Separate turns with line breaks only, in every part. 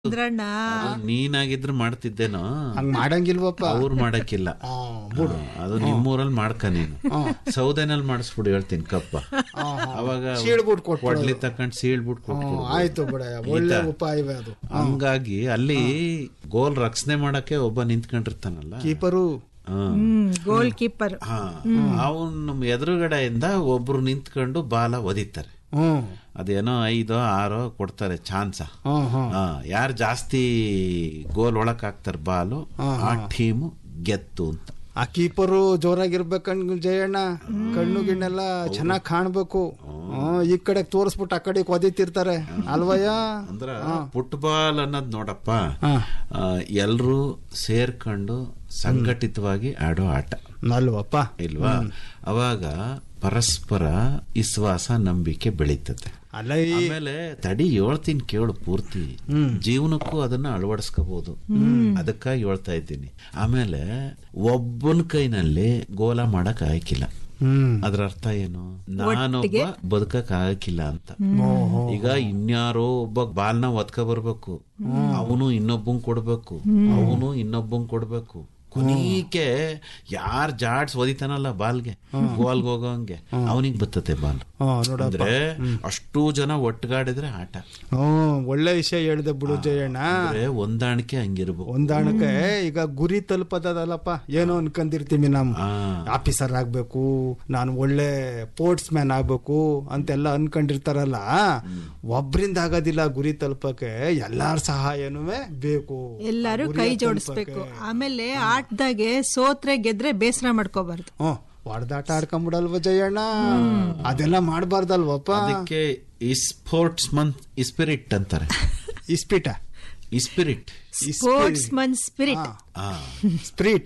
ಚಂದ್ರಣ್ಣ
ಅದು ನೀನಾಗಿದ್ರೆ ಮಾಡ್ತಿದ್ದೇನೋ
ಹಂಗ್ ಮಾಡಂಗಿಲ್ವಪ್ಪ
ಅವ್ರು ಮಾಡಕ್ಕಿಲ್ಲ
ಆ, ಬಿಡು
ಅದು ನಿಮ್ಮೂರಲ್ಲಿ ಮಾಡ್ಕ ನೀನು ಸೌದೆನಲ್ಲಿ ಮಾಡಿಸ್ಬಿಡು ಹೇಳ್ತೀನಿ ಕಪ್ಪ ಅವಾಗ
ಸೀಳ್ಬಿಟ್ಟು ಕೊಟ್ಬಿಡು.
ಕೊಡ್ಲಿ ತಕೊಂಡ್ ಸೀಳ್ಬಿಟ್ಟು ಕೊಟ್ಬಿಡು
ಆಯ್ತು ಬಿಡ ಒಳ್ಳೆ ಉಪಾಯವೇ ಅದು
ಹಂಗಾಗಿ ಅಲ್ಲಿ ಗೋಲ್ ರಕ್ಷಣೆ ಮಾಡಕ್ಕೆ ಒಬ್ಬ ನಿಂತ್ಕೊಂಡಿರ್ತಾನಲ್ಲ
ಕೀಪರು
ಹಾ.
ಹ್ಮ್ ಗೋಲ್ ಕೀಪರ್
ಹಾ ಅವನ್ ನಮ್ಮ ಎದುರುಗಡೆಯಿಂದ ಒಬ್ರು ನಿಂತ್ಕೊಂಡು ಬಾಲ ಒದಿತಾರೆ
ಹ್ಮ್
ಅದೇನೋ ಐದೋ ಆರೋ ಕೊಡ್ತಾರೆ ಚಾನ್ಸ
ಹ್ಮ್ ಹ್ಮ್
ಯಾರು ಜಾಸ್ತಿ ಗೋಲ್ ಒಳಕ್ ಹಾಕ್ತಾರೆ ಬಾಲು ಆ ಟೀಮು ಗೆತ್ತು ಅಂತ
ಆ ಕೀಪರು ಜೋರಾಗಿರ್ಬೇಕಂಡ್ ಜಯಣ್ಣ ಕಣ್ಣು ಗಿಣ್ಣೆಲ್ಲ ಚೆನ್ನಾಗ್ ಕಾಣ್ಬೇಕು ಹ್ಮ್, ಈ ಕಡೆ ತೋರಿಸ್ಬಿಟ್ಟು ಆ ಕಡೆ ಒದಿತಿರ್ತಾರೆ ಅಲ್ವಯ್ಯ
ಅಂದ್ರ ಫುಟ್ಬಾಲ್ ಅನ್ನೋದ್ ನೋಡಪ್ಪ
ಹಾ.
ಎಲ್ರು ಸೇರ್ಕೊಂಡು ಸಂಘಟಿತವಾಗಿ ಆಡೋ ಆಟ
ಅಲ್ವಪ್ಪ
ಇಲ್ವಾ ಅವಾಗ ಪರಸ್ಪರ ವಿಶ್ವಾಸ ನಂಬಿಕೆ ಬೆಳೀತದೆ
ಅಲ್ಲ ಈ
ಆಮೇಲೆ ತಡಿ ಹೇಳ್ತೀನಿ ಕೇಳು ಪೂರ್ತಿ ಜೀವನಕ್ಕೂ ಅದನ್ನ ಅಳವಡಿಸ್ಕೋಬಹುದು ಅದಕ್ಕಾಗಿ ಹೇಳ್ತಾ ಇದ್ದೀನಿ ಆಮೇಲೆ ಒಬ್ಬನ ಕೈನಲ್ಲಿ ಗೋಲ ಮಾಡಕ್ ಆಯ್ಕಿಲ್ಲ
ಹ್ಮ್
ಅದ್ರ ಅರ್ಥ ಏನು ನಾನೊಬ್ಬ ಬದುಕಕ್ ಆಗಕ್ಕಿಲ್ಲ ಅಂತ ಈಗ ಇನ್ಯಾರೋ ಒಬ್ಬ ಬಾಲ್ನ ಒತ್ಕ ಬರ್ಬೇಕು ಅವನು ಇನ್ನೊಬ್ಬಂಗ್ ಕೊಡ್ಬೇಕು ಅವನು ಇನ್ನೊಬ್ಬಂಗ್ ಕೊಡ್ಬೇಕು ಕೊನೀಕೆ ಯಾರ್ ಜಾಡ್ಸ್ ಒದಿತಾನಲ್ಲ ಬಾಲ್ಗೆ ಗೋಲ್ಗೆ ಹೋಗೋಂಗೆ ಅವನಿಗೆ ಬರ್ತತೆ ಬಾಲ್
ಹ್ಮ್ ನೋಡ
ಅಂದ್ರೆ ಅಷ್ಟು ಜನ ಒಟ್ಟುಗಾಡಿದ್ರೆ ಆಟ
ಹ್ಮ್ ಒಳ್ಳೆ ವಿಷಯ ಹೇಳ್ದೆ ಬಿಡು ಜಯಣ್ಣ
ಅಂದ್ರೆ ಹೊಂದಾಣಿಕೆ ಹಂಗಿರ್ಬೇಕು
ಹೊಂದಾಣಿಕೆ ಈಗ ಗುರಿ ತಲುಪದಲ್ಲಪ್ಪ ಏನೋ ಅನ್ಕೊಂಡಿರ್ತೀವಿ ನಮ್
ಆ
ಆಫೀಸರ್ ಆಗ್ಬೇಕು ನಾನು ಒಳ್ಳೆ ಸ್ಪೋರ್ಟ್ಸ್ ಮ್ಯಾನ್ ಆಗ್ಬೇಕು ಅಂತೆಲ್ಲ ಅನ್ಕೊಂಡಿರ್ತಾರಲ್ಲ ಒಬ್ರಿಂದ ಆಗೋದಿಲ್ಲ ಗುರಿ ತಲುಪಕ್ಕೆ ಎಲ್ಲಾರ ಸಹಾಯನೂ ಬೇಕು
ಎಲ್ಲಾರು
ಗುರಿಯ
ಕೈ
ತಲುಪಕ್ಕೆ.
ಜೋಡಿಸ್ಬೇಕು ಆಮೇಲೆ ಆಟದಾಗೆ ಸೋತ್ರೆ ಗೆದ್ರೆ ಬೇಸರ ಮಾಡ್ಕೋಬಾರ್ದು
ಹ್ಮ್ ಹೊಡೆದಾಟ ಆಡ್ಕೊಂಬಿಡಲ್ವ ಜಯಣ್ಣ ಅದೆಲ್ಲ ಮಾಡ್ಬಾರ್ದಲ್ವಪ್ಪ
ಅದಕ್ಕೆ ಸ್ಪೋರ್ಟ್ಸ್ ಮನ್ ಸ್ಪಿರಿಟ್ ಅಂತಾರೆ
ಇಸ್ಪಿಟ
ಸ್ಪಿರಿಟ್
ಸ್ಪೋರ್ಟ್ಸ್ ಮನ್ ಸ್ಪಿರಿಟ್
ಆ
ಸ್ಪ್ರಿಟ್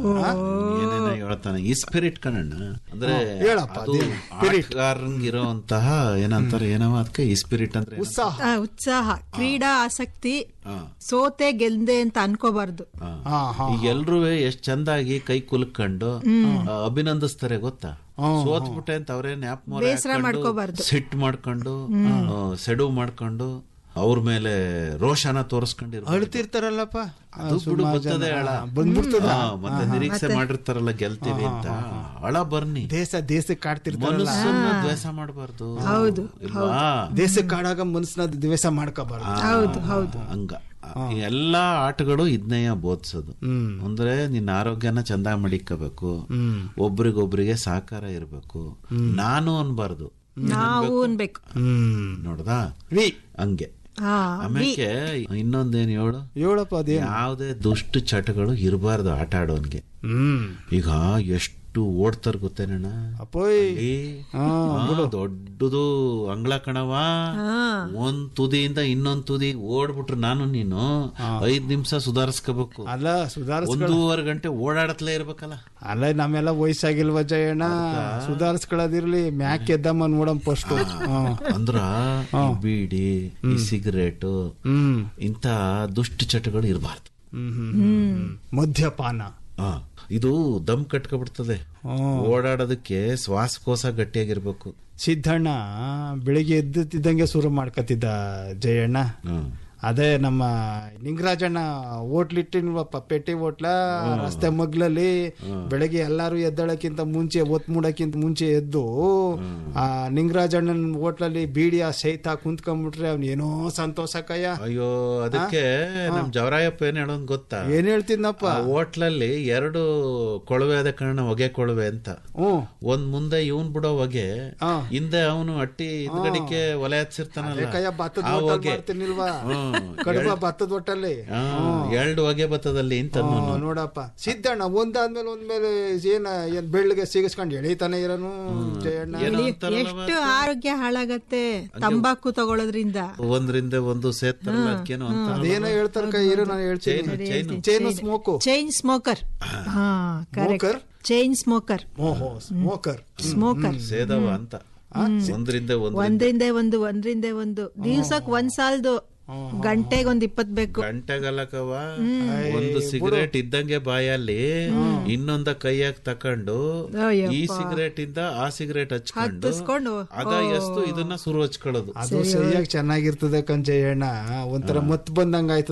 ಏನೇನೋ ಹೇಳ್ತಾನೆ ಈ ಸ್ಪಿರಿಟ್ ಕಣಣ್ಣ ಅಂದ್ರೆ
ಹೇಳಪ್ಪ,
ಅದು ಆಟಗಾರಂಗಿರೋಂತಹ ಏನಂತಾರೆ ಏನವ ಅದಕ್ಕೆ ಈ ಸ್ಪಿರಿಟ್ ಅಂದ್ರೆ ಏನು?
ಉತ್ಸಾಹ
ಉತ್ಸಾಹ ಕ್ರೀಡಾ ಆಸಕ್ತಿ
ಆ,
ಸೋತೆ ಗೆಲ್ದೆ ಅಂತ ಅನ್ಕೋಬಾರ್ದು
ಆ.
ಹಾ ಹಾ
ಈಗ ಎಲ್ರೂ ಎಷ್ಟ್ ಚಂದಾಗಿ ಕೈ ಕುಲ್ಕೊಂಡು ಆ, ಅಭಿನಂದಿಸ್ತಾರೆ ಗೊತ್ತಾ ಸೋತ್ಬಿಟ್ಟೆ ಅಂತ ಅವ್ರೇ ನ್ಯಾಪ್
ಬೇಸರ ಮಾಡ್ಕೋಬಾರ್ದು.
ಸಿಟ್ ಮಾಡ್ಕೊಂಡು ಆ, ಸೆಡು ಮಾಡ್ಕೊಂಡು ಅವ್ರ ಮೇಲೆ ರೋಷನ ತೋರಿಸ್ಕೊಂಡಿರೋ
ಅಳ್ತಿರ್ತಾರಲ್ಲಪ್ಪ
ಅದು ಬಿಡು ಬರ್ತದೆ ಅಳ
ಬಂದ್ಬಿಡ್ತದ
ಆ, ಮತ್ತೆ ನಿರೀಕ್ಷೆ ಮಾಡಿರ್ತಾರಲ್ಲ ಗೆಲ್ತೀವಿ ಅಂತ ಅಳ ಬರ್ನಿ
ದೇಶ ದೇಶಕ್ಕೆ ಕಾಡ್ತಿರ್ತಾರಲ್ಲ
ಮನಸ್ಸನ್ನ ದ್ವೇಷ ಮಾಡಬಾರ್ದು
ಹೌದು,
ಇಲ್ವಾ
ದೇಶಕ್ಕೆ ಕಾಡಾಗ ಮನ್ಸನ್ನ ದ್ವೇಷ ಮಾಡ್ಕೋಬಾರ್ದು
ಹೌದು ಹೌದು
ಹಂಗ ಈ ಎಲ್ಲಾ ಆಟಗಳು ಇದನ್ನೆಯ ಬೋಧಿಸೋದು
ಹ್ಮ್
ಅಂದ್ರೆ ನಿನ್ನ ಆರೋಗ್ಯನ ಚಂದ ಮಡಿಕೋಬೇಕು
ಹ್ಮ್
ಒಬ್ರಿಗೊಬ್ರಿಗೆ ಸಹಕಾರ ಇರಬೇಕು ನಾನು ಅನ್ಬಾರ್ದು
ನಾವು ಅನ್ಬೇಕು
ಹ್ಮ್
ನೋಡ್ದಾ
ವಿ
ಹಂಗೆ
ಹಾ
ಆಮೇಲೆ ಇನ್ನೊಂದೇನು ಹೇಳು
ಹೇಳಪ್ಪ ಅದೇ
ಯಾವುದೇ ದುಷ್ಟ ಚಟಗಳು ಇರಬಾರ್ದು ಆಟ ಆಡೋನ್ಗೆ
ಹ್ಮ್
ಈಗ ಎಷ್ಟು ಓಡ್ತಾರ ಗೊತ್ತೇನಣ್ಣ
ಅಪ್ಪೋಯ್
ಅಲ್ಲಿ
ಹಾ,
ಆ, ದೊಡ್ಡದು ಅಂಗಳ ಕಣವ ಒಂದ್ ತುದಿಯಿಂದ ಇನ್ನೊಂದ್ ತುದಿ ಓಡ್ಬಿಟ್ರು ನಾನು ನೀನು ಐದ್ ನಿಮಿಷ ಸುಧಾರಿಸ್ಕೋಬೇಕು
ಅಲ್ಲ ಸುಧಾರಿಸ್
ಒಂದೂವರೆ ಗಂಟೆ ಓಡಾಡತ್ಲೇ ಇರ್ಬೇಕಲ್ಲ
ಅಲ್ಲ ನಮ್ಮೆಲ್ಲ ವಯಸ್ಸಾಗಿಲ್ವ ಜಯಣ್ಣ ಸುಧಾರಿಸ್ಕೊಳ್ಳೋದಿರ್ಲಿ ಮ್ಯಾಕ್ ಎದ್ದಮ್ಮ ನೋಡಮ್ ಫಸ್ಟ್
ಅಂದ್ರ ಈ ಬೀಡಿ ಈ ಸಿಗರೇಟ್
ಹ್ಮ್
ಇಂತ ದುಷ್ಟ ಚಟಗಳು ಇರಬಾರ್ದು
ಹ್ಮ್ ಹ್ಮ್ ಮದ್ಯಪಾನ
ಇದು ದಮ್ ಕಟ್ಕೊಬಿಡ್ತದೆ
ಹ್ಮ್.
ಓಡಾಡೋದಕ್ಕೆ ಶ್ವಾಸಕೋಶ ಗಟ್ಟಿಯಾಗಿರ್ಬೇಕು
ಸಿದ್ದಣ್ಣ ಬೆಳಿಗ್ಗೆ ಎದ್ದುತ್ತಿದ್ದಂಗೆ ಶುರು ಮಾಡ್ಕತಿದ್ದ ಜಯಣ್ಣ
ಹ್ಮ್.
ಅದೇ ನಮ್ಮ ನಿಂಗರಾಜಣ್ಣ ಹೋಟ್ಲಿಟ್ಟಿನ್ವಪ್ಪ ಪೆಟ್ಟಿ ಹೋಟ್ಲ ರಸ್ತೆ ಮಗ್ಲಲ್ಲಿ ಬೆಳಗ್ಗೆ ಎಲ್ಲಾರು ಎದ್ದಳಕ್ಕಿಂತ ಮುಂಚೆ ಒತ್ ಮೂಡಕ್ಕಿಂತ ಮುಂಚೆ ಎದ್ದು ಆ ನಿಂಗರಾಜಣ್ಣನ ಹೋಟ್ಲಲ್ಲಿ ಬೀಡಿ ಆ ಸೈತ ಕುಂತ್ಕೊಂಡ್ಬಿಟ್ರೆ ಅವ್ನ ಏನೋ ಸಂತೋಷ ಕಯ್ಯ
ಅಯ್ಯೋ ಅದಕ್ಕೆ ನಮ್ ಜವರಾಯಪ್ಪ ಏನ್ ಹೇಳೋದ್ ಗೊತ್ತಾ
ಏನ್ ಹೇಳ್ತಿದ್ನಪ್ಪ
ಆ ಹೋಟ್ಲಲ್ಲಿ ಎರಡು ಕೊಳವೆ ಆದ ಕಾರಣ ಹೊಗೆ ಕೊಳವೆ ಅಂತ
ಹ್ಮ್
ಒಂದ್ ಮುಂದೆ ಇವನ್ ಬಿಡೋ ಹೊಗೆ
ಹಾ.
ಹಿಂದೆ ಅವನು ಅಟ್ಟಿ ಹಿಂದ್ಗಡಿಕೆ ಒಲೆ ಹಚ್ಚಿರ್ತಾನಲ್ಲ
ಕಯ್ಯ ಭತ್ತದ
ಆ
ಹೋಟೆಲ್
ಹೊಗೆ
ಮಾಡ್ತೀನಿಲ್ವಾ
ಹ್ಮ್.
ಕಡುಬ ಭತ್ತದ ಹೊಟ್ಟಲ್ಲಿ
ಆ, ಎರಡು ಹೊಗೆ ಬತ್ತದಲ್ಲಿ ಅಂತ
ಹ್ಮ್, ನೋಡಪ್ಪ ಸಿದ್ದಣ್ಣ ಒಂದಾದ್ಮೇಲೆ ಒಂದ್ಮೇಲೆ ಏನ ಏನ್ ಬೆಳ್ಳಗೆ ಸಿಗಿಸ್ಕೊಂಡು ಎಳಿತಾನೆ ಇರೋನು ಜಯಣ್ಣ
ಏನೋ ಅಂತಾರಲ್ಲ
ಎಷ್ಟು ಆರೋಗ್ಯ ಹಾಳಾಗತ್ತೆ ತಂಬಾಕು ತಗೊಳ್ಳೋದ್ರಿಂದ
ಒಂದ್ರಿಂದ ಒಂದು ಸೇರ್ತಾರಲ್ಲ ಅದಕ್ಕೇನೋ ಅಂತ
ಅದೇನೋ ಹೇಳ್ತಾರ ಕೈ ಇರು ನಾನು ಹೇಳ್ತೀನಿ
chain
chain smoke
chain smoker ಹಾ ಕರೆಕ್ಟ್
Smoker?
ಚೈನ್ ಸ್ಮೋಕರ್
ಓಹೋ ಸ್ಮೋಕರ್
ಸ್ಮೋಕರ್
ಸೇದವ ಅಂತ ಒಂದ್ರಿಂದ ಒಂದು
ಒಂದ್ರಿಂದ ಒಂದು ಒಂದ್ರಿಂದ ಒಂದು ದಿವ್ಸಕ್ ಒಂದ್ ಸಾಲ್ದು ಗಂಟೆಗೆ ಒಂದ್ ಇಪ್ಪತ್ ಬೇಕು
ಗಂಟೆಗಲಕವ ಒಂದು ಸಿಗರೇಟ್ ಇದ್ದಂಗೆ ಬಾಯಲ್ಲಿ ಇನ್ನೊಂದ ಕೈಯಾಗ ತಕೊಂಡು
ಅಯ್ಯಪ್ಪ.
ಈ ಸಿಗರೇಟ್ ಇಂದ ಆ ಸಿಗರೇಟ್ ಹಚ್ಕೊಂಡು
ಹತ್ತಿಸ್ಕೊಂಡು
ಅದ ಎಷ್ಟು ಇದನ್ನ ಸುರು ಹಚ್ಕೊಳ್ಳೋದು
ಅದು ಸರಿಯಾಗಿ ಚೆನ್ನಾಗಿರ್ತದೆ ಕಂಚಯ್ಯಣ್ಣ ಒಂಥರ ಮತ್ ಬಂದಂಗ ಆಯ್ತದೆ